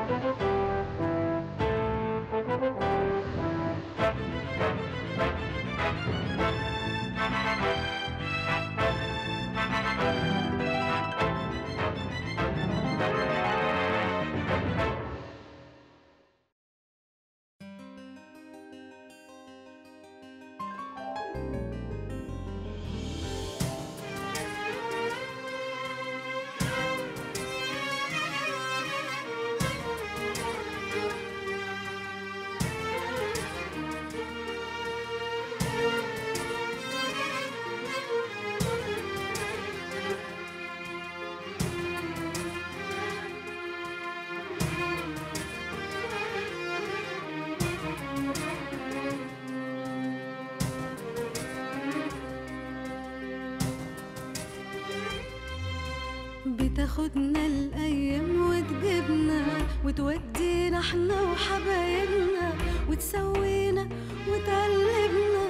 بتاخدنا الايام وتجيبنا وتودينا احنا وحبايبنا وتسوينا وتقلبنا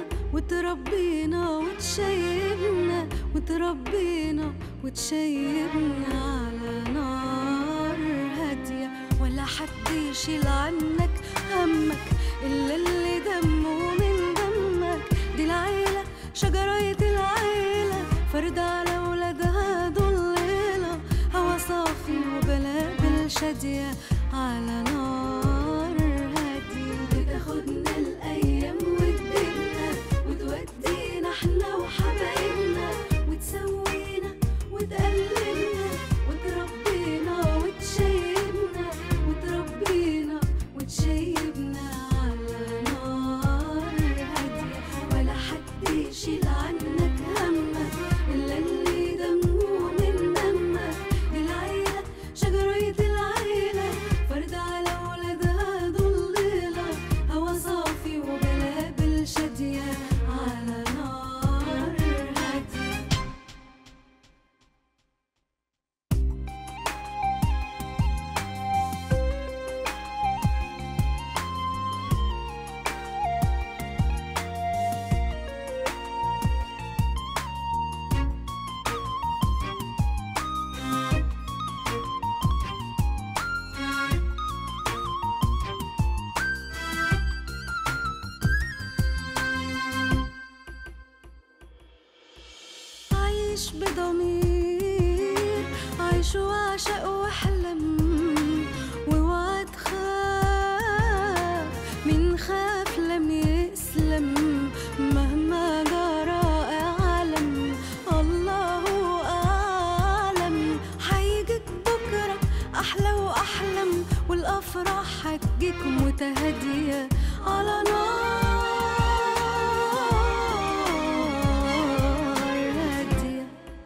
وتربينا وتشيبنا وتربينا وتشيبنا على نار هادية ولا حد يشيل عنك همك إلا اللي دمه من دمك دي العيلة شجرة العيلة فرد على ولادها ضليلة هوا صافي وبلابل شادية على نار هادية بتاخدنا الأيام وتجيبنا وتودينا احنا وحبايبنا وتسوينا وتقلبنا وتربينا وتشيبنا وتربينا وتشيبنا على نار هادية ولا حد يشيل عنك همك إلا اللي دمه من دمك دي العيلة شجرة العيلة فرد على ولادها ضليلة هوا صافي وبلابل شادية على نار هادية عايش بضمير عايش وعشق واحلم واوعى تخاف من خاف لم يسلم مهما جرى اعلم الله اعلم هيجيك بكره احلى واحلم والافراح هتجيك متهاديه على نار هاديه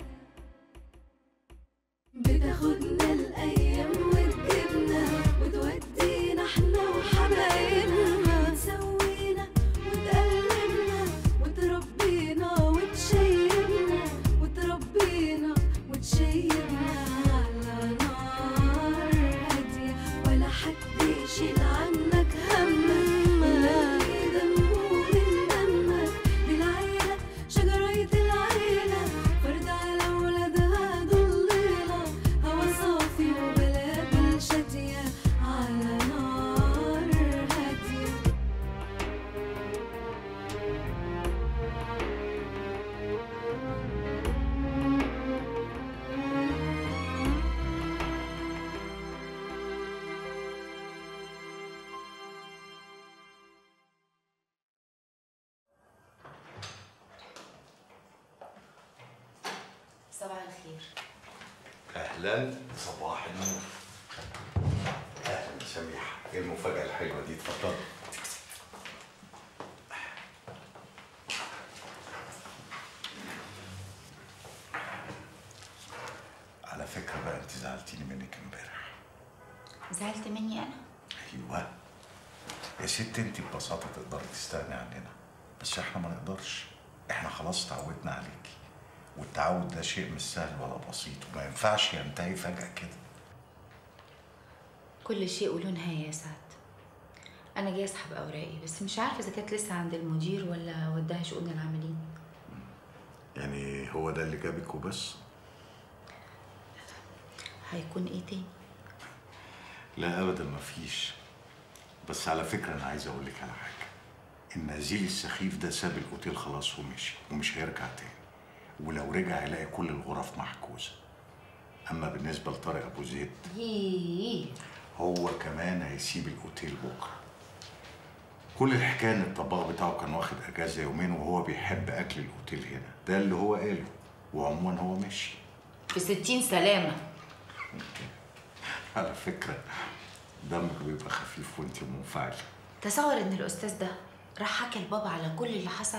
بتاخدنا الايام وتجيبنا وتودينا احنا وحبايبنا وتسوينا وتقلبنا وتربينا وتشيبنا وتربينا وتشيبنا على نار هادية ولا حد يشيل عنك همك لا دمه من دمك دي العيلة شجرة العيلة فرد على ولادها ضليلة هوا صافي وبلابل شادية على نار هادية صباح الخير اهلا صباح النور اهلا سميحه ايه المفاجاه الحلوه دي اتفضل على فكره بقى انت زعلتيني منك امبارح زعلت مني انا ايوه يا ست انت ببساطه تقدري تستغني عننا بس احنا ما نقدرش احنا خلاص تعودنا عليكي والتعود ده شيء مش سهل ولا بسيط وما ينفعش ينتهي فجاه كده كل شيء وله نهايه يا سعد انا جاي اسحب اوراقي بس مش عارفه اذا كانت لسه عند المدير ولا وداها شؤون العاملين يعني هو ده اللي جابك وبس هيكون ايه تاني لا ابدا مفيش بس على فكره انا عايز اقول لك على حاجه النزيل السخيف ده ساب الاوتيل خلاص ومشي ومش هيرجع تاني ولو رجع يلاقي كل الغرف محجوزه اما بالنسبه لطارق ابو زيد ييه هو كمان هيسيب الاوتيل بكره كل الحكايه ان الطباخ بتاعه كان واخد اجازه يومين وهو بيحب اكل الاوتيل هنا ده اللي هو قاله وعموما هو ماشي في ستين سلامة على فكره دمك بيبقى خفيف وانت منفعله تصور ان الاستاذ ده راح حكى لبابا على كل اللي حصل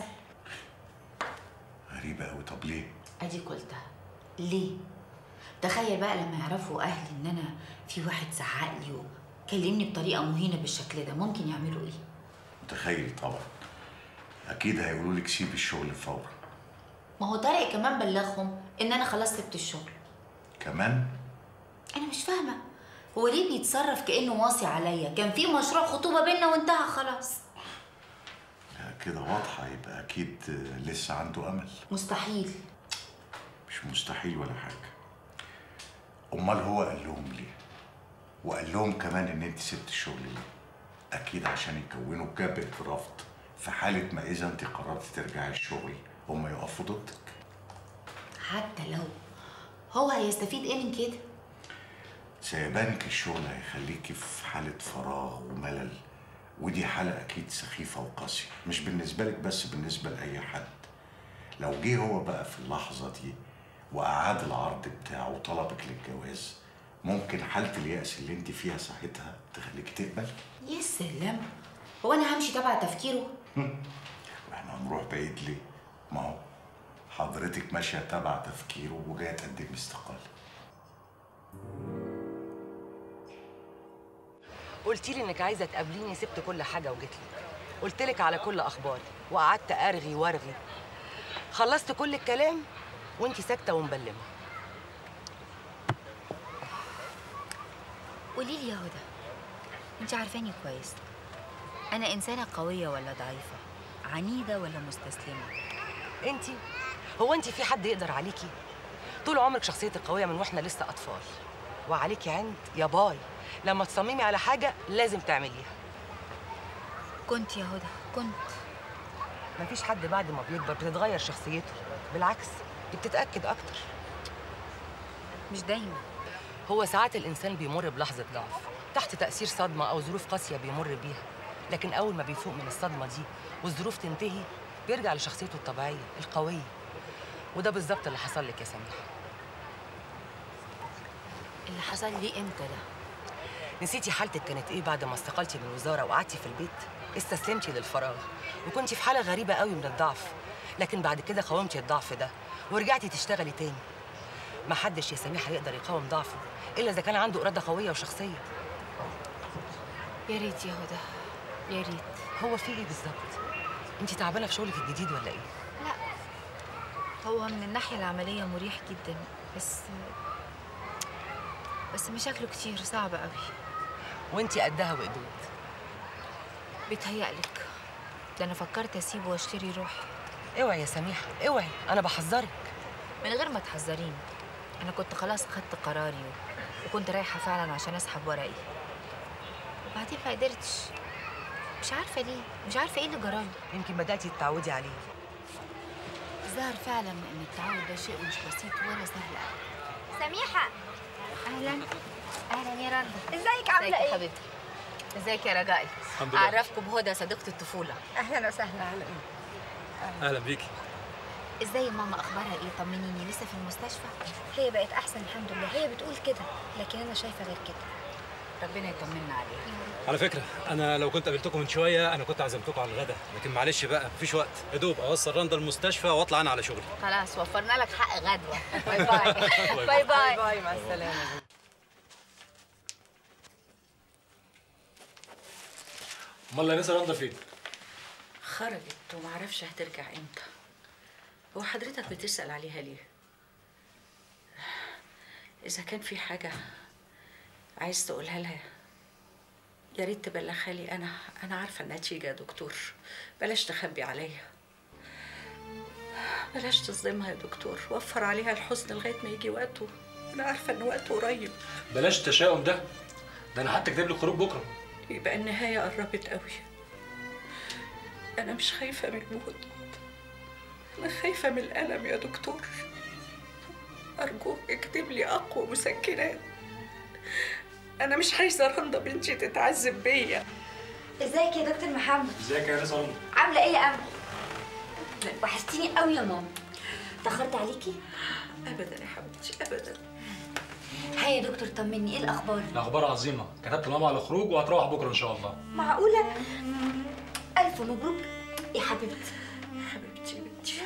غريبه قوي طب ليه ادي قلتها ليه تخيل بقى لما يعرفوا اهلي ان انا في واحد زعق لي وكلمني بطريقه مهينه بالشكل ده ممكن يعملوا ايه متخيل طبعا اكيد هيقولوا لك سيب الشغل فورا ما هو طارق كمان بلغهم ان انا خلاص سبت الشغل كمان انا مش فاهمه هو ليه بيتصرف كانه واصي عليا كان في مشروع خطوبه بينا وانتهى خلاص لا كده واضحه يبقى اكيد لسه عنده امل مستحيل مش مستحيل ولا حاجه امال هو قال لهم ليه وقال لهم كمان ان انت سبت الشغل ليه اكيد عشان يكونوا جبهه رفض في حاله ما اذا انت قررت ترجعي الشغل هم يقفوا ضدك حتى لو هو هيستفيد ايه من كده سيبانك الشغل هيخليكي في حالة فراغ وملل ودي حالة أكيد سخيفة وقاسية مش بالنسبة لك بس بالنسبة لأي حد لو جه هو بقى في اللحظة دي وأعاد العرض بتاعه وطلبك للجواز ممكن حالة اليأس اللي انت فيها ساعتها تخليك تقبل يا سلام هو انا همشي تبع تفكيره واحنا هنروح بعيد ليه؟ ما هو حضرتك ماشية تبع تفكيره وجاية تقدمي استقالة قلتي لي انك عايزه تقابليني سبت كل حاجه وجيت لك قلت لك على كل اخباري وقعدت ارغي وارغي خلصت كل الكلام وانتي ساكته ومبلمه قولي لي يا هدى انت عارفاني كويس انا انسانه قويه ولا ضعيفه عنيده ولا مستسلمه انتي هو انتي في حد يقدر عليكي طول عمرك شخصيتك قويه من واحنا لسه اطفال وعليكي عند يا باي لما تصممي على حاجه لازم تعمليها كنت يا هدى كنت مفيش حد بعد ما بيكبر بتتغير شخصيته بالعكس دي بتتاكد اكتر مش دايما هو ساعات الإنسان بيمر بلحظة ضعف تحت تأثير صدمة أو ظروف قاسية بيمر بيها لكن أول ما بيفوق من الصدمة دي والظروف تنتهي بيرجع لشخصيته الطبيعية القوية وده بالظبط اللي حصل لك يا سميحة اللي حصل لي امتى ده نسيتي حالتك كانت إيه بعد ما استقلتي من الوزارة وقعدتي في البيت استسلمتي للفراغ وكنتي في حالة غريبة قوي من الضعف لكن بعد كده قاومتي الضعف ده ورجعتي تشتغلي تاني ما حدش يا سميحة يقدر يقاوم ضعفه إلا إذا كان عنده إرادة قوية وشخصية يا ريت يا هدى يا ريت هو في إيه بالظبط؟ أنت تعبانة في شغلك الجديد ولا إيه؟ لا هو من الناحيه العمليه مريح جدا بس بس مشاكله كتير صعبه قوي وأنت قدها وقدود بيتهيألك ده انا فكرت اسيبه واشتري روحي اوعي يا سميحة اوعي أنا بحذرك من غير ما تحذريني انا كنت خلاص خدت قراري و... وكنت رايحه فعلا عشان اسحب ورقي وبعدين ما قدرتش مش عارفه ليه مش عارفه ايه اللي جرالي يمكن بدأتي تتعودي عليه الظاهر فعلا ان التعود ده شيء مش بسيط ولا سهل أبدا. سميحة اهلا اهلا يا رندا ازيك عاملة ازيك يا ايه؟ حبيبتي ازيك يا رجائي الحمد لله. اعرفكم بهدى صديقه الطفوله اهلا وسهلا اهلا بيكي ازاي ماما اخبارها ايه طمنيني لسه في المستشفى هي بقت احسن الحمد لله هي بتقول كده لكن انا شايفة غير كده ربنا يطمنا عليها على فكره انا لو كنت قابلتكم من شويه انا كنت عزمتكم على الغدا لكن معلش بقى مفيش وقت يا دوب اوصل رندا المستشفى واطلع انا على شغلي خلاص وفرنا لك حق غدوه باي باي باي باي باي مع السلامة امال يا نسا رندا فين خرجت ومعرفش هترجع امتى هو حضرتك بتسأل عليها ليه إذا كان في حاجة عايز تقولها لها يا ريت تبلغها لي أنا أنا عارفة النتيجة يا دكتور بلاش تخبي عليا بلاش تصدمها يا دكتور وفر عليها الحزن لغاية ما يجي وقته أنا عارفة إن وقته قريب بلاش التشاؤم ده ده انا حتى كاتب لك خروج بكره يبقى النهاية قربت قوي أنا مش خايفة من الموت أنا خايفة من الألم يا دكتور أرجوك اكتب لي أقوى مسكنات أنا مش عايزة رندا بنتي تتعذب بيا ازيك يا دكتور محمد ازيك يا ناس رنا عامله ايه يا امل وحشتيني قوي يا ماما اتاخرت عليكي أبدا يا حبيبتي أبدا هيا يا دكتور طمني ايه الاخبار الاخبار عظيمه كتبت لماما على خروج وهتروح بكره ان شاء الله معقوله الف مبروك يا حبيبتي حبيبتي بنتي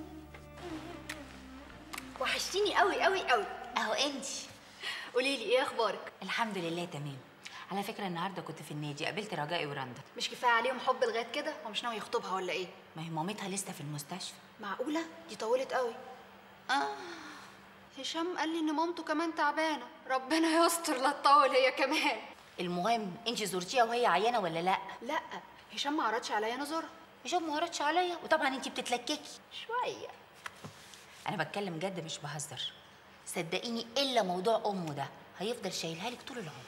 وحشتيني قوي قوي قوي اهو انتي قولي لي ايه اخبارك الحمد لله تمام على فكره النهارده كنت في النادي قابلت رجائي ورندا مش كفايه عليهم حب لغايه كده هو مش ناوي يخطبها ولا ايه ما هي مامتها لسه في المستشفى معقوله دي طولت قوي اه هشام قال لي ان مامته كمان تعبانه ربنا يستر لا تطول هي كمان المهم انتي زرتيها وهي عيانه ولا لا لا هشام ما عرضش عليا نزورها هشام ما عرضش عليا وطبعا انتي بتتلككي شويه انا بتكلم جد مش بهزر صدقيني الا موضوع امه ده هيفضل شايلها لك طول العمر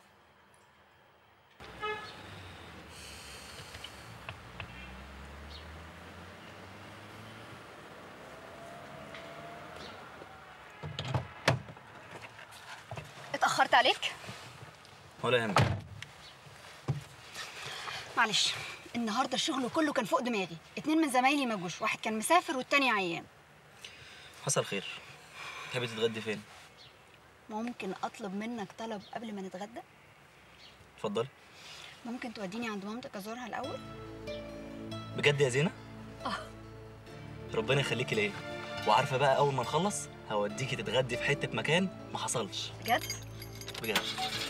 اتاخرت عليك ولا يهمك معلش النهارده الشغل كله كان فوق دماغي اتنين من زمايلي ما جوش واحد كان مسافر والتاني عيان حصل خير تحبي تتغدي فين ممكن اطلب منك طلب قبل ما نتغدى اتفضلي ممكن توديني عند مامتك ازورها الاول بجد يا زينه اه ربنا يخليكي ليا وعارفه بقى اول ما نخلص هوديكي تتغدي في حته مكان ما حصلش بجد بجد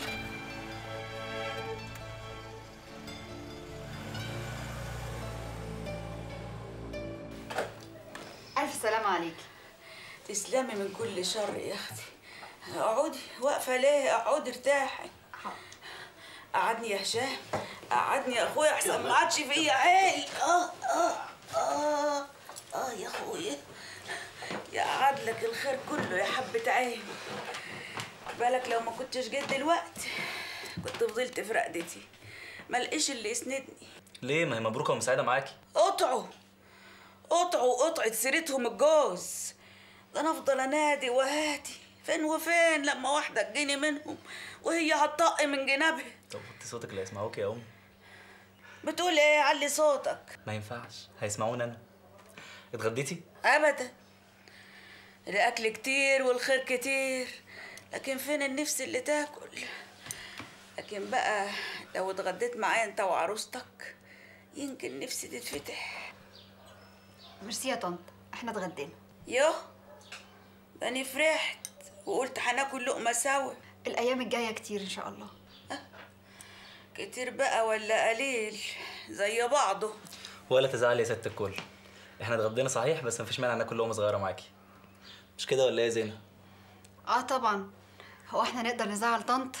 الف سلامه عليك تسلمي من كل شر يا أختي اقعدي واقفة ليه اقعدي ارتاحي قعدني يا هشام قعدني يا اخويا احسن ما عادش فيا عيل اه اه اه اه يا اخويا يقعد لك الخير كله يا حبة عين بالك لو ما كنتش جيت دلوقتي كنت فضلت في رقدتي ما لقيش اللي يسندني ليه ما هي مبروكه ومساعده معاكي قطعوا قطعوا قطعة سيرتهم الجوز ده انا افضل انادي وهاتي فين وفين لما واحدة تجيني منهم وهي هتطق من جنابها طب وطي صوتك اللي يسمعوك يا ام بتقول ايه علي صوتك ما ينفعش هيسمعوني انا اتغديتي ابدا الاكل كتير والخير كتير لكن فين النفس اللي تاكل لكن بقى لو اتغديت معايا انت وعروستك يمكن نفسي تتفتح ميرسي يا طنط احنا اتغدينا يوه ده انا فرحت وقلت هناكل لقمه سوا الايام الجايه كتير ان شاء الله كتير بقى ولا قليل زي بعضه ولا تزعلي يا ست الكل احنا اتغدينا صحيح بس مفيش مانع ناكل لقمه صغيره معاكي مش كده ولا ايه يا زينه اه طبعا هو احنا نقدر نزعل طنط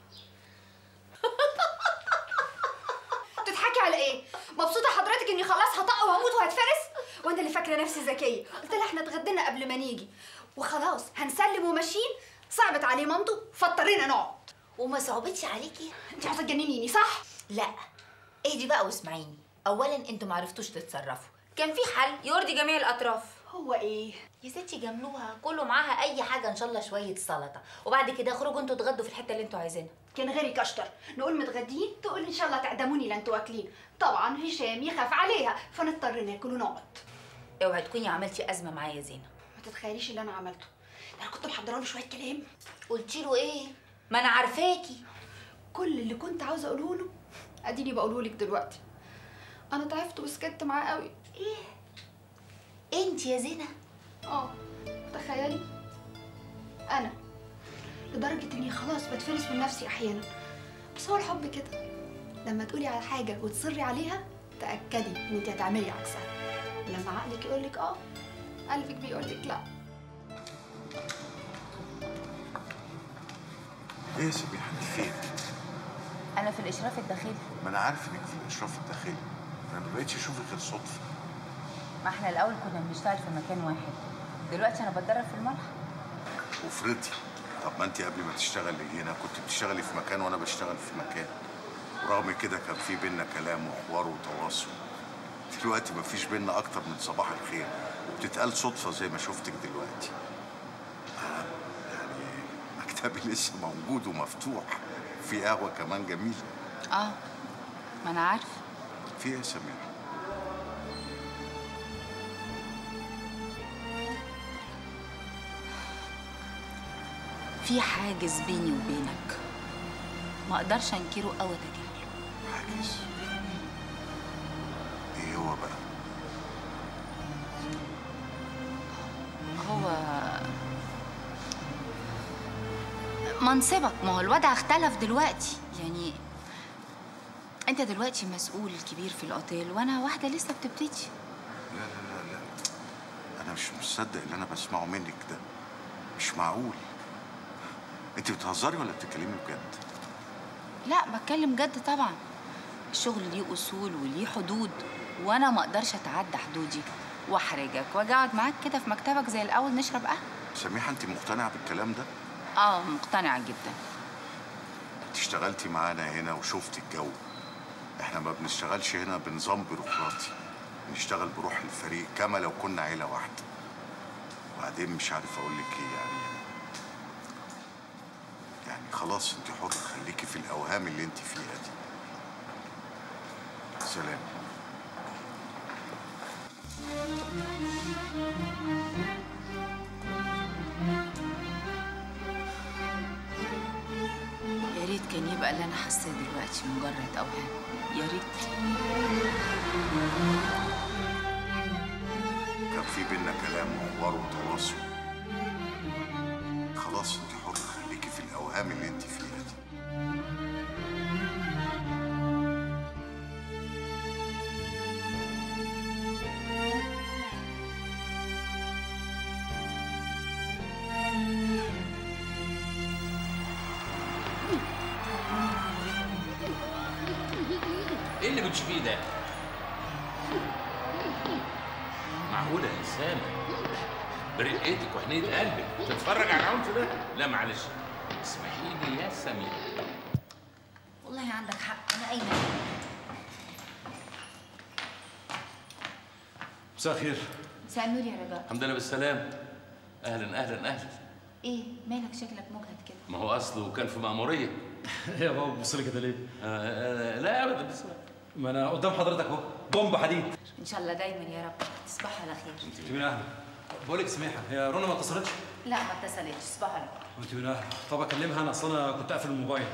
تضحكي على ايه مبسوطه حضرتك اني خلاص هطق وهموت وهتفرس وانا اللي فاكره نفسي ذكيه قلت لها احنا اتغدينا قبل ما نيجي وخلاص هنسلم وماشيين صعبت عليه مامته فاضطرينا نقعد وما صعبتش عليكي انت عاوزه تجننيني صح لا اهدي بقى واسمعيني اولا انتوا معرفتوش تتصرفوا كان في حل يرضي جميع الاطراف هو ايه يا ستي جاملوها كله معاها اي حاجه ان شاء الله شويه سلطه وبعد كده اخرجوا انتوا اتغدوا في الحته اللي انتوا عايزينها كان غيري كشطر نقول متغدين تقول ان شاء الله تعدموني لا انتوا واكلين طبعا هشام يخاف عليها فنضطر ناكل ونقعد اوعي تكوني عملتي ازمه معايا يا زينه ما تتخيليش اللي انا عملته ده انا كنت محضره له شويه كلام قلتي له ايه ما انا عارفاكي كل اللي كنت عاوزه اقوله له اديني بقوله لك دلوقتي انا تعبت وسكت معاه قوي ايه انت يا زينه اه تخيلي انا لدرجه اني خلاص بتفلس من نفسي احيانا بس هو الحب كده لما تقولي على حاجه وتصري عليها تاكدي ان انت هتعملي عكسها ولما عقلك يقول لك اه قلبك بيقول لك لا ايه يا سميحه انت فين؟ انا في الاشراف الداخلي ما انا عارف انك في الاشراف الداخلي انا ما بقتش اشوفك غير صدفه ما احنا الاول كنا بنشتغل في مكان واحد دلوقتي انا بتدرب في الملح وفرضي طب ما انت قبل ما تشتغلي هنا كنت بتشتغلي في مكان وانا بشتغل في مكان ورغم كده كان في بينا كلام وحوار وتواصل دلوقتي مفيش بينا اكتر من صباح الخير وبتتقال صدفه زي ما شفتك دلوقتي آه، يعني مكتبي لسه موجود ومفتوح في قهوه كمان جميله اه ما انا عارفه في ايه يا سمير في حاجز بيني وبينك ما اقدرش انكره او اتجاهله حاجز ايه هو بقى هو منصبك ما هو الوضع اختلف دلوقتي يعني انت دلوقتي مسؤول كبير في الاوتيل وانا واحده لسه بتبتدي لا لا لا لا انا مش مصدق اللي انا بسمعه منك ده مش معقول انت بتهزري ولا بتتكلمي بجد لا بتكلم جد طبعا الشغل ليه اصول وليه حدود وانا ما اقدرش اتعدى حدودي واحرجك واجي اقعد معاك كده في مكتبك زي الاول نشرب قهوه سميحه انت مقتنعه بالكلام ده اه مقتنعه جدا انت اشتغلتي معانا هنا وشفتي الجو احنا ما بنشتغلش هنا بنظام بيروقراطي بنشتغل بروح الفريق كما لو كنا عيله واحده وبعدين مش عارف اقول لك ايه يعني يعني خلاص انت حره خليكي في الاوهام اللي انت فيها دي سلام يا ريت كان يبقى اللي انا حاساه دلوقتي مجرد اوهام يا ريت كان في بينا كلام وحوار وتواصل خلاص انت حره خليكي في الاوهام اللي انت فيها دي ايه اللي بتشوفيه ده؟ معقولة يا سامة برقتك وحنية قلبك تتفرج على العنف ده؟ لا معلش اسمحي لي يا سمير والله عندك حق انا قايمه مساء الخير مساء النور يا رجاء الحمد لله بالسلامة أهلا أهلا أهلا ايه مالك شكلك مجهد كده ما هو أصله كان في مأمورية يا بابا بتبص لي كده ليه؟ آه آه لا أبدا بس ما انا قدام حضرتك اهو بومب حديد ان شاء الله دايما يا رب تصبحوا على خير انت من اهلا بقول لك سميحه هي رنا ما اتصلتش لا ما اتصلتش تصبحوا على خير وانت من اهلا طب اكلمها انا اصل انا كنت قافل الموبايل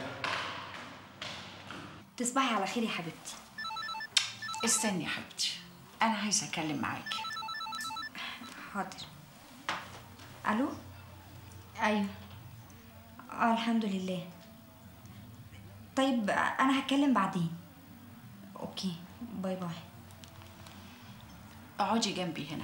تصبحي على خير يا حبيبتي استني يا حبيبتي انا عايزه اتكلم معاكي حاضر الو ايوه اه الحمد لله طيب انا هتكلم بعدين اوكي باي باي اقعدي جنبي هنا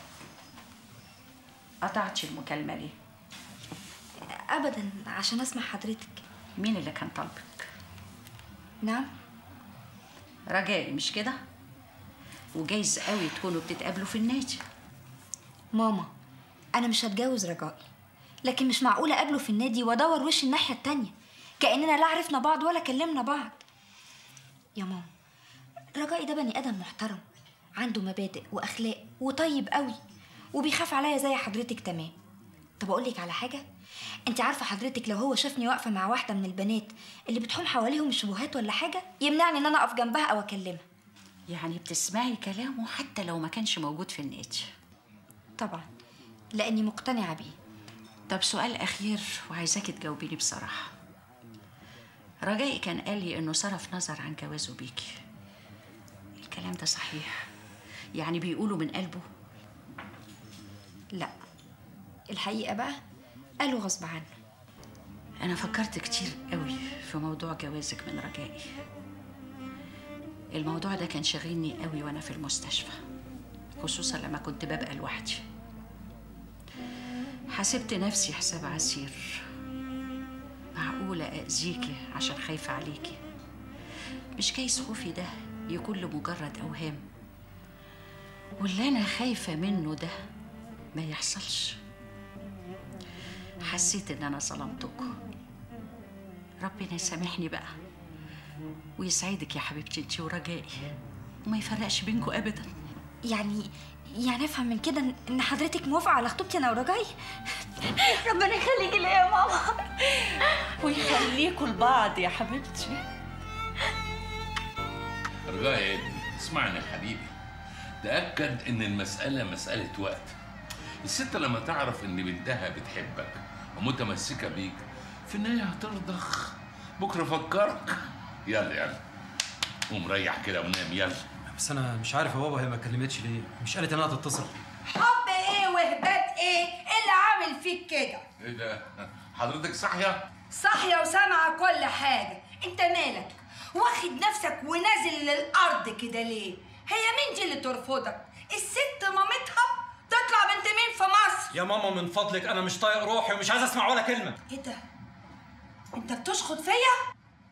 قطعتي المكالمه ليه ابدا عشان اسمع حضرتك مين اللي كان طالبك نعم رجائي مش كده وجايز قوي تكونوا بتتقابلوا في النادي ماما انا مش هتجوز رجائي لكن مش معقوله اقابله في النادي وادور وش الناحيه التانية كاننا لا عرفنا بعض ولا كلمنا بعض يا ماما رجائي ده بني ادم محترم عنده مبادئ واخلاق وطيب قوي وبيخاف عليا زي حضرتك تمام طب اقول لك على حاجه انت عارفه حضرتك لو هو شافني واقفه مع واحده من البنات اللي بتحوم حواليهم الشبهات ولا حاجه يمنعني ان انا اقف جنبها او اكلمها يعني بتسمعي كلامه حتى لو ما كانش موجود في النادي طبعا لاني مقتنعه بيه طب سؤال أخير وعايزاكي تجاوبيني بصراحة رجائي كان قال لي إنه صرف نظر عن جوازه بيكي الكلام ده صحيح يعني بيقولوا من قلبه لا الحقيقه بقى قالوا غصب عنه أنا فكرت كتير قوي في موضوع جوازك من رجائي الموضوع ده كان شاغلني قوي وأنا في المستشفى خصوصا لما كنت ببقى لوحدي حسبت نفسي حساب عسير معقولة أذيكي عشان خايفة عليكي مش جايز خوفي ده يكون لمجرد أوهام واللي أنا خايفة منه ده ما يحصلش حسيت ان انا ظلمتكم ربنا يسامحني بقى ويسعدك يا حبيبتي انتي ورجائي وما يفرقش بينكم ابدا يعني يعني افهم من كده إن- ان حضرتك موافقه على خطوبتي انا ورجاي ربنا يخليكي ليا يا ماما ويخليكوا لبعض يا حبيبتي رجاء يا ابني اسمعني يا حبيبي تأكد إن المسألة مسألة وقت الست لما تعرف إن بنتها بتحبك ومتمسكة بيك في النهاية هترضخ بكرة فكرك يلا يلا قوم ريح كده ونام يلا بس انا مش عارف يا بابا هي ما كلمتش ليه مش قالت انها تتصل حب ايه وهبات ايه إيه اللي عامل فيك كده ايه ده حضرتك صاحية صاحية وسامعة كل حاجة انت مالك واخد نفسك ونازل للأرض كده ليه هي مين دي اللي ترفضك الست مامتها تطلع بنت مين في مصر يا ماما من فضلك انا مش طايق روحي ومش عايز اسمع ولا كلمه ايه ده انت بتشخط فيا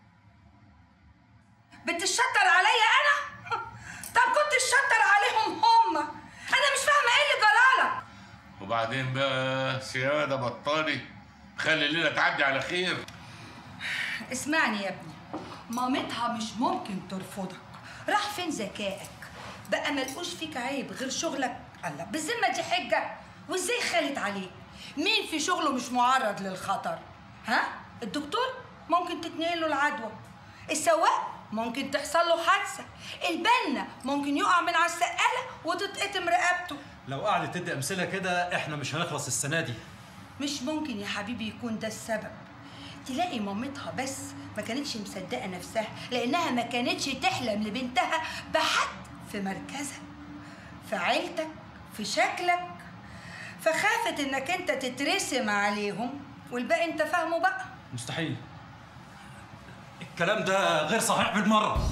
بتشطر عليا انا طب كنت تشطر عليهم هم انا مش فاهمه ايه اللي جرالك وبعدين بقى سيادة بطالي خلي الليلة تعدي على خير اسمعني يا ابني مامتها مش ممكن ترفضك راح فين ذكائك بقى ملقوش فيك عيب غير شغلك الله بالذمه دي حجه وازاي خالت عليك مين في شغله مش معرض للخطر ها الدكتور ممكن تتنقل له العدوى السواق ممكن تحصل له حادثه البنا ممكن يقع من على السقاله وتتقطم رقبته لو قعدت تدي امثله كده احنا مش هنخلص السنه دي مش ممكن يا حبيبي يكون ده السبب تلاقي مامتها بس ما كانتش مصدقه نفسها لانها ما كانتش تحلم لبنتها بحد في مركزها في عيلتك في شكلك فخافت انك انت تترسم عليهم والباقي انت فاهمه بقى مستحيل الكلام ده غير صحيح بالمره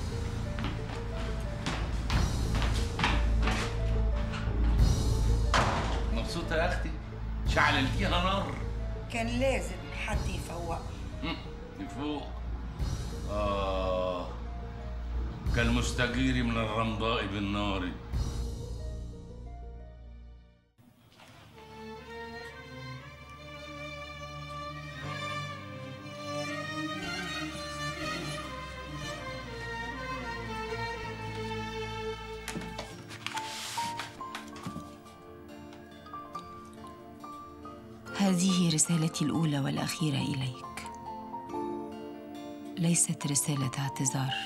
مبسوطة يا أختي شعللتيها نار كان لازم حد يفوقها لفوق آه كالمستجير من الرمضاء بالنار هذه رسالتي الأولى والأخيرة إليك ليست رسالة اعتذار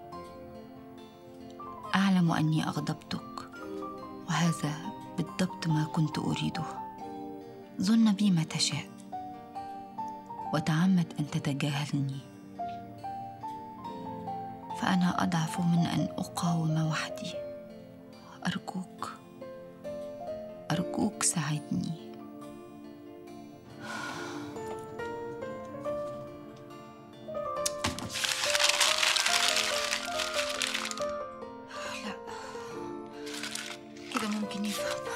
أعلم أني أغضبتك وهذا بالضبط ما كنت أريده ظن بي ما تشاء وتعمد أن تتجاهلني فأنا أضعف من أن أقاوم وحدي أرجوك أرجوك ساعدني كده ممكن يفهم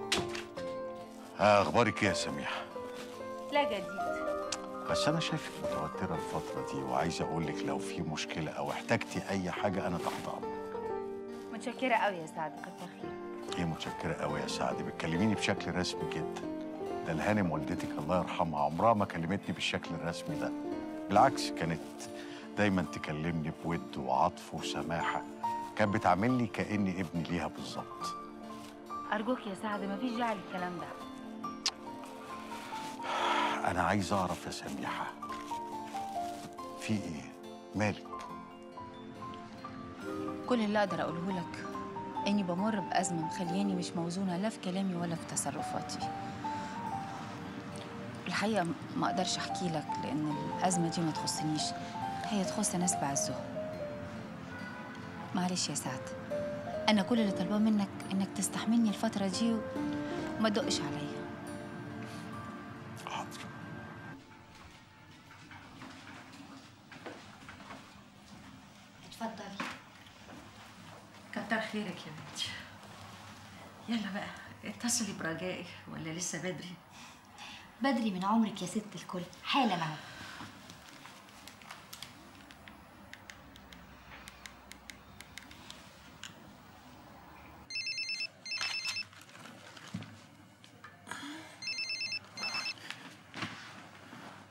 ها اخبارك ايه يا سميحه لا جديد بس انا شايفك متوتره الفتره دي وعايز اقول لك لو في مشكله او احتجتي اي حاجه انا تحت امرك متشكرة قوي يا سعد كتر خيرك ايه متشكره قوي يا سعد بتكلميني بشكل رسمي جدا ده الهانم والدتك الله يرحمها عمرها ما كلمتني بالشكل الرسمي ده بالعكس كانت دايما تكلمني بود وعطف وسماحه كانت بتعاملني كاني ابني ليها بالظبط أرجوك يا سعد مفيش داعي للكلام ده انا عايز اعرف يا سميحه في ايه مالك كل اللي أقدر أقوله لك إني بمر بأزمة مخلياني مش موزونة لا في كلامي ولا في تصرفاتي الحقيقة ما أقدرش أحكي لك لأن الأزمة دي ما تخصنيش هي تخص ناس بعزهم معلش يا سعد أنا كل اللي طالباه منك إنك تستحملني الفترة دي وما تدقش عليا اتفضلي كتر خيرك يا بنتي يلا بقى اتصلي برجائي ولا لسه بدري بدري من عمرك يا ست الكل حالا اهو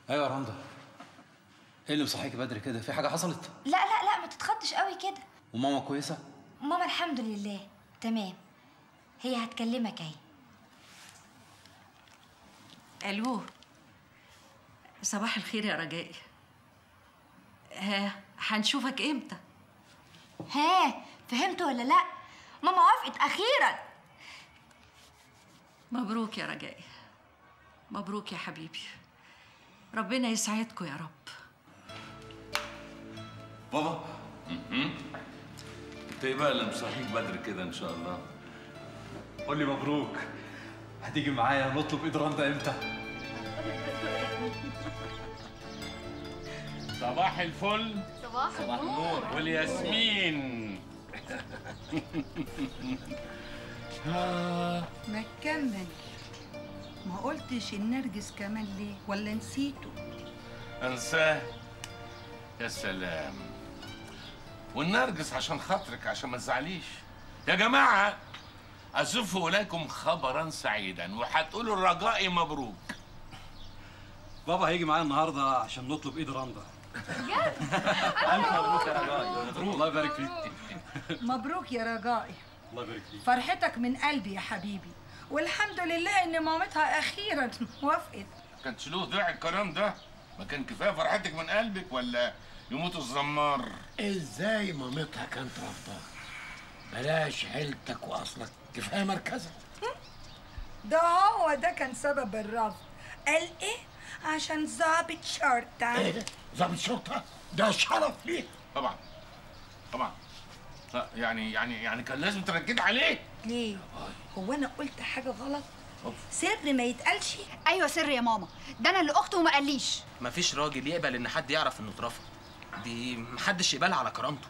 ايوه يا رندا ايه اللي مصحيكي بدري كده في حاجه حصلت لا لا لا ما تتخضش قوي كده وماما كويسه ماما الحمد لله تمام هي هتكلمك اهي الو صباح الخير يا رجائي ها هنشوفك امتى ها فهمت ولا لا ماما وافقت اخيرا مبروك يا رجائي مبروك يا حبيبي ربنا يسعدكم يا رب بابا انت ايه بقى اللي مصحيك بدري كده ان شاء الله قول لي مبروك هتيجي معايا نطلب ايد رندا امتى صباح الفل صباح صباح النور والياسمين آه. ما تكمل ما قلتش النرجس كمان ليه ولا نسيته انساه يا سلام والنرجس عشان خاطرك عشان ما تزعليش يا جماعه اسف اليكم خبرا سعيدا وهتقولوا الرجائي مبروك بابا هيجي معايا النهارده عشان نطلب ايد رندا الف مبروك يا رجاء مبروك الله يبارك فيك مبروك يا رجائي الله يبارك فيك فرحتك من قلبي يا حبيبي والحمد لله ان مامتها اخيرا وافقت كانش له داعي الكلام ده ما كان كفايه فرحتك من قلبك ولا يموت الزمار ازاي مامتها كانت رافضه بلاش عيلتك واصلك كفايه مركزك ده هو ده كان سبب الرفض قال ايه عشان ظابط شرطه ايه ده ظابط شرطه ده شرف ليه طبعا طبعا لا يعني يعني يعني كان لازم تركز عليه ليه هو انا قلت حاجه غلط سر ما يتقالش ايوه سر يا ماما ده انا اللي اخته وما قاليش مفيش راجل يقبل ان حد يعرف انه اترفض دي محدش يقبلها على كرامته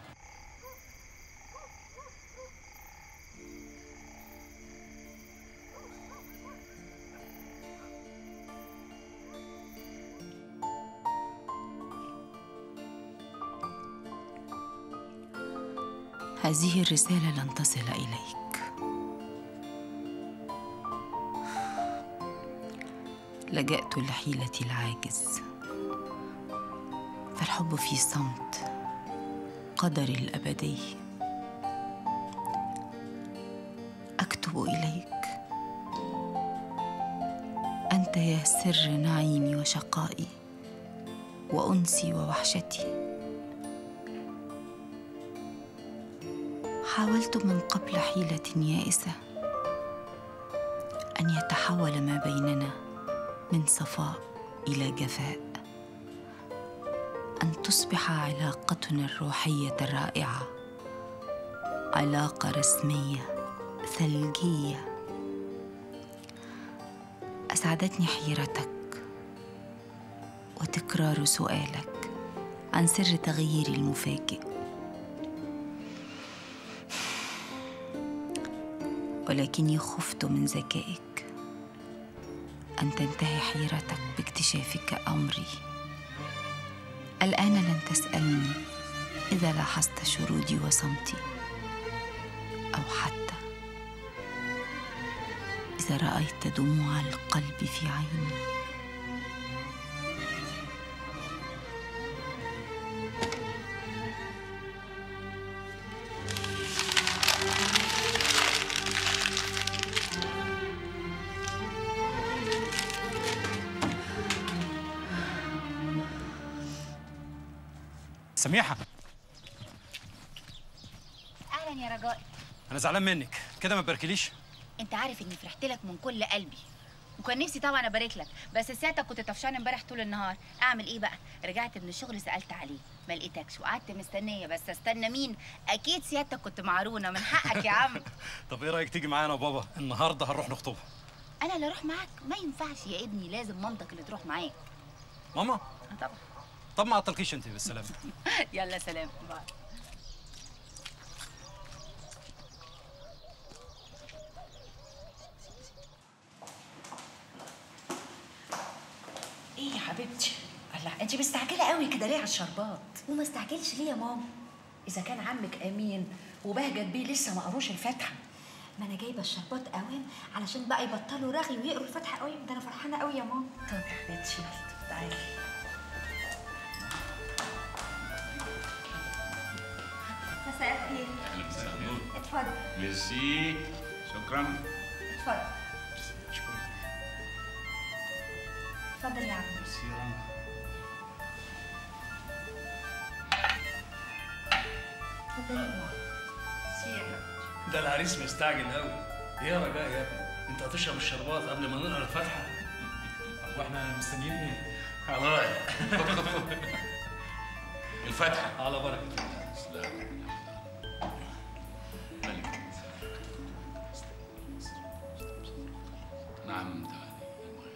هذه الرسالة لن تصل إليك لجأت لحيلتي العاجز فالحب في صمت قدري الأبدي أكتب إليك أنت يا سر نعيمي وشقائي وأنسي ووحشتي حاولت من قبل حيلة يائسة أن يتحول ما بيننا من صفاء إلى جفاء أن تصبح علاقتنا الروحية الرائعة علاقة رسمية ثلجية أسعدتني حيرتك وتكرار سؤالك عن سر تغييري المفاجئ ولكني خفت من ذكائك ان تنتهي حيرتك باكتشافك امري الان لن تسالني اذا لاحظت شرودي وصمتي او حتى اذا رايت دموع القلب في عيني سميحه اهلا يا رجاء انا زعلان منك كده ما تباركليش انت عارف اني فرحت لك من كل قلبي وكان نفسي طبعا ابارك لك بس ساعتك كنت طفشان امبارح طول النهار اعمل ايه بقى رجعت من الشغل سالت عليه ما لقيتكش وقعدت مستنيه بس استنى مين اكيد سيادتك كنت معرونه من حقك يا عم طب ايه رايك تيجي معانا وبابا النهارده هنروح نخطبها انا اللي اروح معاك ما ينفعش يا ابني لازم مامتك اللي تروح معاك ماما آه طبعا طب ما عطلكيش انت بالسلامه يلا سلام باي ايه يا حبيبتي الله انت مستعجله قوي كده ليه على الشربات وما استعجلش ليه يا ماما اذا كان عمك امين وبهجت بيه لسه ما قروش الفاتحه ما انا جايبه الشربات اوام علشان بقى يبطلوا رغي ويقروا الفاتحه قوي ده انا فرحانه قوي يا ماما طب يا حبيبتي يلا تعالي مساء الخير اهلا وسهلا اتفضل ميرسي شكرا اتفضل اتفضل يا عم ميرسي يا رنا. اتفضل يا ماما سيرة ده العريس مستعجل قوي ايه يا رجاء يا ابني انت هتشرب الشربات قبل ما نقرا الفاتحه طب واحنا مستنيين ايه خلاص خد خد خد الفاتحه على بركه الله سلام ملك نعم تعالي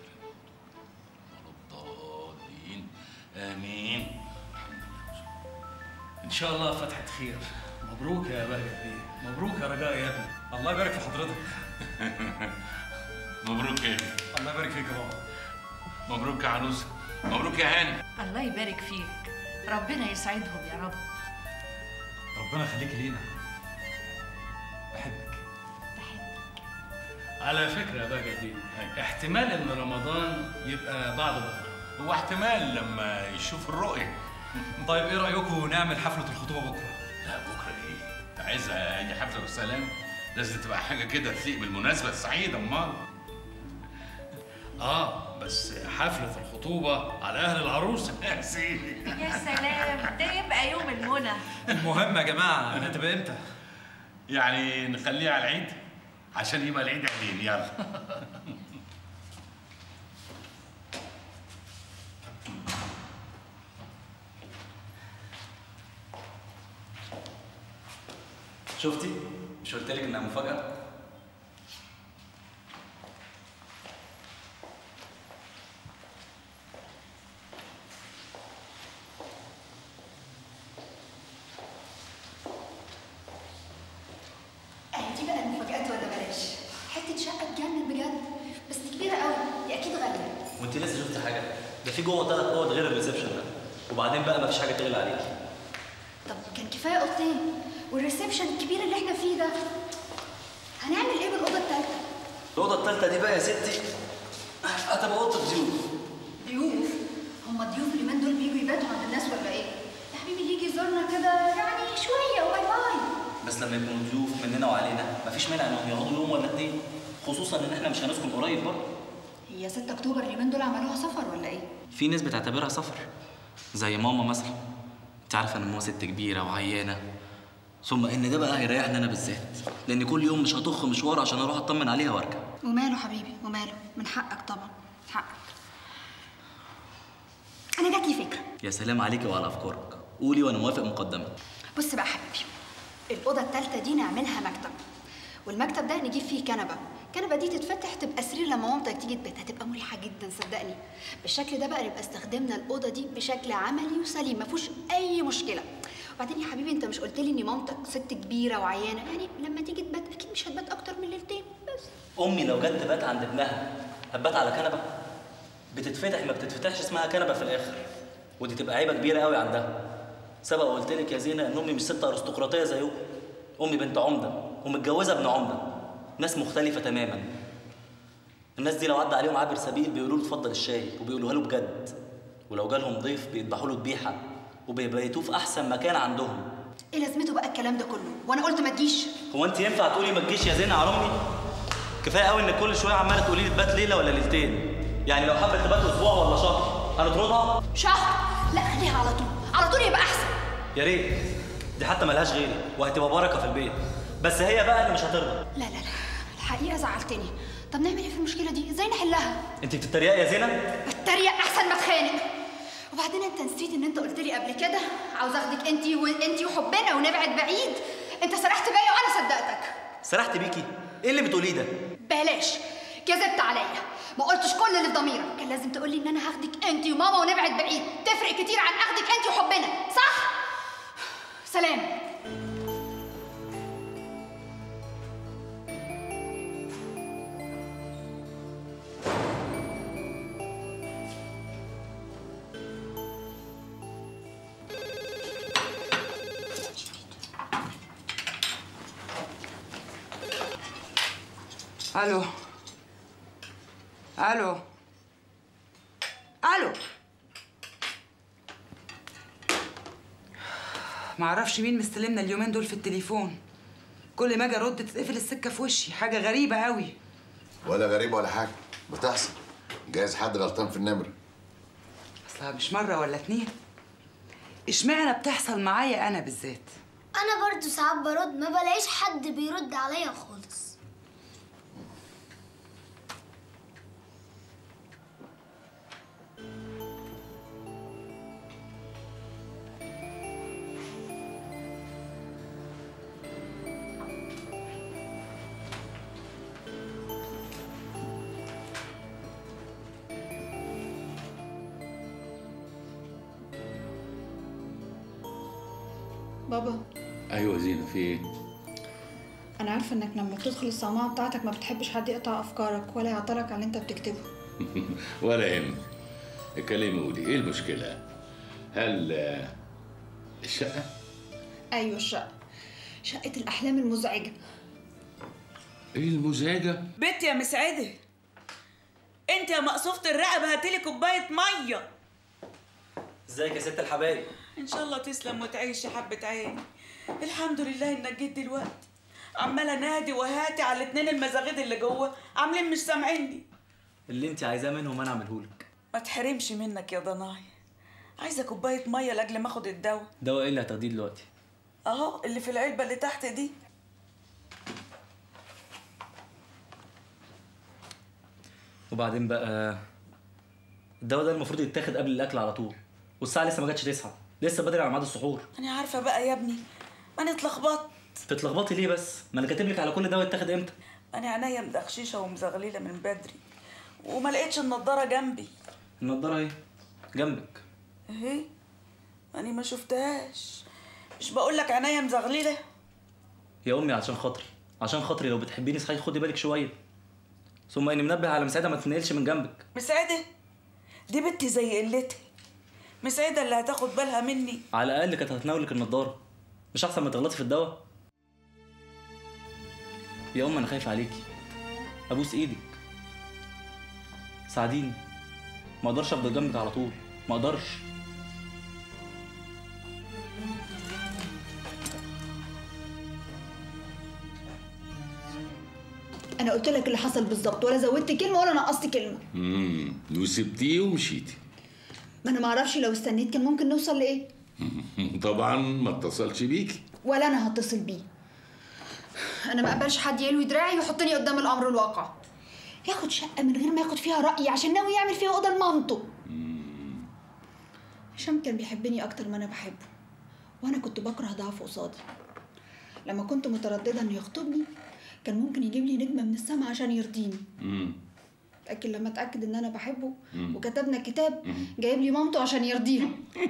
ولا الضالين امين ان شاء الله فتحه خير مبروك يا بهجت بيه مبروك يا رجاء يا ابني الله يبارك في حضرتك مبروك ايه الله يبارك فيك يا بابا مبروك يا عروسه مبروك يا هاني الله يبارك فيك ربنا يسعدهم يا رب ربنا يخليك لينا بحبك على فكره يا بهجت بيه احتمال ان رمضان يبقى بعد بكره هو احتمال لما يشوف الرؤيه طيب ايه رايكم نعمل حفله الخطوبه بكره لا بكره ايه انت عايزها اي حفله بالسلام لازم تبقى حاجه كده تليق بالمناسبه السعيده امال اه بس حفله الخطوبه على اهل العروسه يا سيدي يا سلام ده يبقى يوم المنى المهم يا جماعه هتبقى امتى يعني نخليها على العيد عشان يبقى العيد عيدين يلا شفتي مش قلت لك انها مفاجاه اهي دي بقى المفاجآت ولا بلاش حتة شقة تجنن بجد بس دي كبيرة قوي دي أكيد غالية وانت لسه شفتي حاجه ده في جوه ثلاث اوض غير الريسبشن ده وبعدين بقى مفيش حاجه تغلى عليكي طب كان كفاية أوضتين والريسبشن الكبير اللي احنا فيه ده هنعمل ايه بالأوضة التالتة؟ الاوضه الثالثه دي بقى يا ستي هتبقى اوضه ضيوف ضيوف هما الضيوف اليومين دول بيجوا يباتوا عند الناس ولا ايه؟ يا حبيبي اللي يجي يزورنا كده يعني شوية واي واي بس لما يكونوا ضيوف مننا وعلينا مفيش مانع انهم يقعدوا يوم ولا اتنين خصوصا ان احنا مش هنسكن قريب برضه هي 6 أكتوبر اليومين دول عملوها سفر ولا ايه؟ في ناس بتعتبرها سفر زي ماما مثلا انت عارفه ان ماما ست كبيره وعيانه ثم ان ده بقى هيريحني انا بالذات لان كل يوم مش هطخ مشوار عشان اروح اطمن عليها وارجع وماله حبيبي وماله من حقك طبعا حقك أنا جات لي فكرة يا سلام عليكي وعلى افكارك قولي وانا موافق مقدما بص بقى يا حبيبي الأوضة التالتة دي نعملها مكتب والمكتب ده نجيب فيه كنبة الكنبة دي تتفتح تبقى سرير لما مامتك تيجي تبات هتبقى مريحة جدا صدقني بالشكل ده بقى نبقى استخدمنا الأوضة دي بشكل عملي وسليم ما فيهوش أي مشكلة وبعدين يا حبيبي انت مش قلت لي ان مامتك ست كبيرة وعيانة يعني لما تيجي تبات اكيد مش هتبات اكتر من ليلتين بس امي لو جت تبات عند ابنها هتبات على كنبه بتتفتح ما بتتفتحش اسمها كنبه في الاخر ودي تبقى عيبه كبيره قوي عندها سبق وقلت لك يا زينه ان امي مش ست ارستقراطيه زيكم امي بنت عمده ومتجوزه ابن عمده ناس مختلفه تماما الناس دي لو عدى عليهم عابر سبيل بيقولوا له اتفضل الشاي وبيقولوها له بجد ولو جالهم ضيف بيذبحوا له ذبيحه وبيبيتوه في احسن مكان عندهم ايه لازمته بقى الكلام ده كله وانا قلت ما تجيش هو انت ينفع تقولي ما تجيش يا زينه على امي كفايه قوي انك كل شويه عماله تقولي لي تبات ليله ولا ليلتين يعني لو حبت تبات اسبوع ولا شهر هنطردها شهر لا خليها على طول على طول يبقى احسن يا ريت دي حتى ملهاش غيري وهتبقى بركه في البيت بس هي بقى اللي مش هترضى لا لا لا الحقيقه زعلتني طب نعمل ايه في المشكله دي ازاي نحلها انت بتتريقي يا زينه بتريق احسن ما اتخانق وبعدين انت نسيت ان انت قلت لي قبل كده عاوز اخدك انت وانت وحبنا ونبعد بعيد انت سرحت بيا وانا صدقتك سرحت بيكي ايه اللي بتقوليه ده بلاش كذبت عليا ما قلتش كل اللي في ضميرك كان لازم تقولي ان انا هاخدك انت وماما ونبعد بعيد تفرق كتير عن اخدك انت وحبنا صح سلام الو الو الو معرفش مين مستلمنا اليومين دول في التليفون كل ما اجي ارد تتقفل السكه في وشي حاجه غريبه قوي ولا غريب ولا حاجه بتحصل جايز حد غلطان في النمر اصلها مش مره ولا اتنين اشمعنى بتحصل معايا انا بالذات انا برضو ساعات برد ما بلاقيش حد بيرد عليا خالص بابا ايوه زينه في ايه انا عارفه انك لما بتدخل الصومعه بتاعتك ما بتحبش حد يقطع افكارك ولا يعطلك على اللي انت بتكتبه ولا يهمك اتكلمي قولي ايه المشكله هل آه، الشقه ايوه الشقه شقه الاحلام المزعجه ايه المزعجه بنت يا مسعده انت يا مقصوفة الرقبه هاتلي كوبايه ميه ازيك يا ست الحبايب ان شاء الله تسلم وتعيش يا حبه عيني الحمد لله انك جيت دلوقتي عماله نادي وهاتي على الاتنين المزاغيد اللي جوه عاملين مش سامعيني اللي انت عايزاه منهم انا اعملهولك ما تحرمش منك يا ضناي عايزه كوبايه ميه لاجل ما اخد الدواء دواء ايه اللي هتاخديه دلوقتي اهو اللي في العلبه اللي تحت دي وبعدين بقى الدواء ده المفروض يتاخد قبل الاكل على طول والساعه لسه ما جاتش تسعة لسه بدري على ميعاد السحور انا عارفه بقى يا ابني ما انا اتلخبطت تتلخبطي ليه بس ما انا كاتب لك على كل دواء يتاخد امتى انا عينيا مدخششه ومزغلله من بدري وما لقيتش النضاره جنبي النضاره اهي جنبك اهي انا ما شفتهاش مش بقول لك عينيا مزغلله يا امي عشان خاطري عشان خاطري لو بتحبيني صحيح خدي بالك شويه ثم اني منبه على مساعده ما تنقلش من جنبك مسعده دي بنتي زي قلتها مسعده اللي هتاخد بالها مني على الاقل كانت هتناولك النضاره مش احسن ما تغلطي في الدواء يا ام انا خايف عليكي ابوس ايدك ساعديني ما اقدرش افضل جنبك على طول ما اقدرش انا قلت لك اللي حصل بالظبط ولا زودت كلمه ولا نقصت كلمه امم وسبتيه ومشيتي ما انا ما اعرفش لو استنيت كان ممكن نوصل لايه طبعا ما اتصلش بيكي ولا انا هتصل بيه انا ما اقبلش حد يلوي دراعي ويحطني قدام الامر الواقع ياخد شقه من غير ما ياخد فيها رايي عشان ناوي يعمل فيها اوضه لمامته هشام كان بيحبني اكتر ما انا بحبه وانا كنت بكره ضعفه قصادي لما كنت متردده انه يخطبني كان ممكن يجيب لي نجمه من السما عشان يرضيني امم لكن لما اتاكد ان انا بحبه مم. وكتبنا كتاب جايب لي مامته عشان يرضيها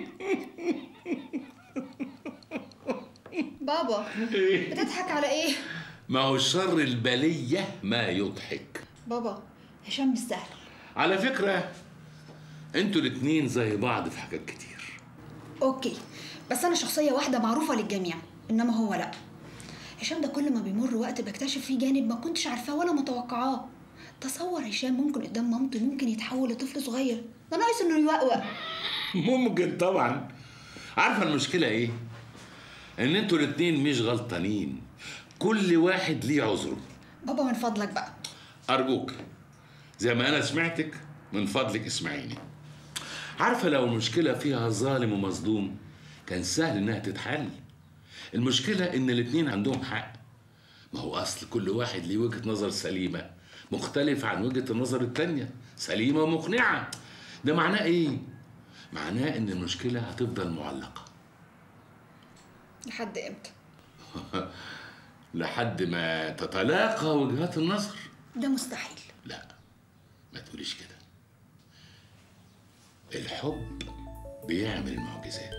بابا بتضحك على ايه ما هو شر البليه ما يضحك بابا هشام مش سهل على فكره انتوا الاتنين زي بعض في حاجات كتير اوكي بس انا شخصيه واحده معروفه للجميع انما هو لا هشام ده كل ما بيمر وقت بكتشف فيه جانب ما كنتش عارفاه ولا متوقعاه تصور هشام ممكن قدام مامته ممكن يتحول لطفل صغير ده ناقص انه يوقوق ممكن طبعا عارفه المشكله ايه ان انتوا الاتنين مش غلطانين كل واحد ليه عذره بابا من فضلك بقى ارجوك زي ما انا سمعتك من فضلك اسمعيني عارفه لو المشكله فيها ظالم ومظلوم كان سهل انها تتحل المشكله ان الاتنين عندهم حق ما هو اصل كل واحد ليه وجهه نظر سليمه مختلف عن وجهه النظر التانيه سليمه ومقنعه ده معناه ايه معناه ان المشكله هتفضل معلقه لحد امتى لحد ما تتلاقى وجهات النظر ده مستحيل ما تقوليش كده الحب بيعمل المعجزات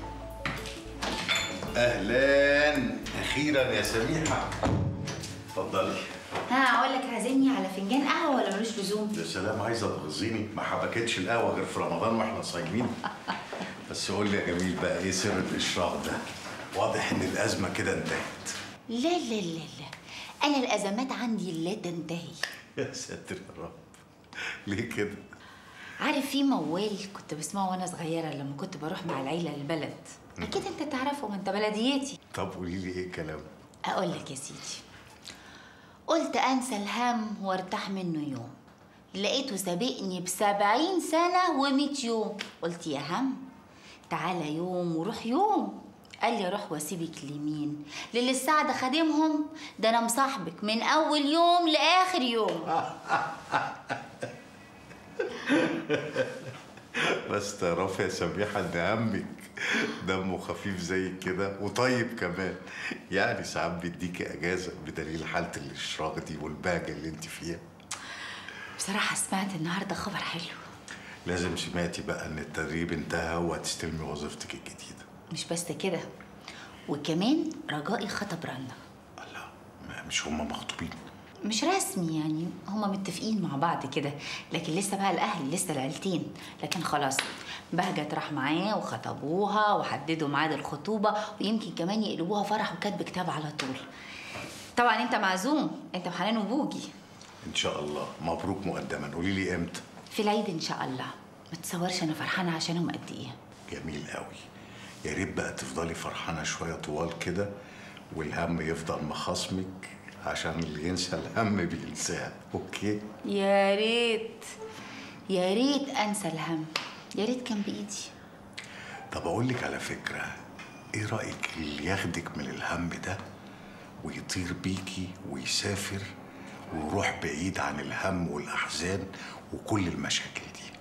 اهلا اخيرا يا سميحه اتفضلي ها اقول لك عازمني على فنجان قهوه ولا ملوش لزوم يا سلام عايزه تغزيني ما حبكتش القهوه غير في رمضان واحنا صايمين بس قول لي يا جميل بقى ايه سر الاشراق ده واضح ان الازمه كده انتهت لا لا لا لا انا الازمات عندي لا تنتهي يا ساتر يا رب ليه كده عارف في موال كنت بسمعه وانا صغيره لما كنت بروح مع العيله البلد اكيد انت تعرفه ما انت بلديتي طب قولي لي ايه الكلام اقول لك يا سيدي قلت انسى الهم وارتاح منه يوم لقيته سابقني بسبعين سنة ومية يوم قلت يا هم تعالى يوم وروح يوم قال لي روح واسيبك لمين للي السعد خادمهم ده انا مصاحبك من اول يوم لاخر يوم بس تعرفي يا سميحة ان عمك دمه خفيف زي كده وطيب كمان يعني ساعات بيديكي اجازة بدليل حالة الاشراق دي والبهجة اللي انت فيها بصراحة سمعت النهاردة خبر حلو لازم سمعتي بقى ان التدريب انتهى وهتستلمي وظيفتك الجديدة مش بس كده وكمان رجائي خطب رنا ما- مش هما مخطوبين مش رسمي يعني هما متفقين مع بعض كده لكن لسه بقى الاهل لسه العيلتين لكن خلاص بهجت راح معاه وخطبوها وحددوا ميعاد الخطوبه ويمكن كمان يقلبوها فرح وكاتب كتاب على طول طبعا انت معزوم انت وحنان وبوجي ان شاء الله مبروك مقدما قولي لي امتى في العيد ان شاء الله ما تصورش انا فرحانه عشانهم قد ايه جميل قوي يا ريت بقى تفضلي فرحانة شوية طوال كده والهم يفضل مخاصمك عشان اللي ينسى الهم بينساه اوكي يا ريت يا ريت انسى الهم يا ريت كان بايدي طب اقول لك على فكرة ايه رأيك اللي ياخدك من الهم ده ويطير بيكي ويسافر ويروح بعيد عن الهم والأحزان وكل المشاكل دي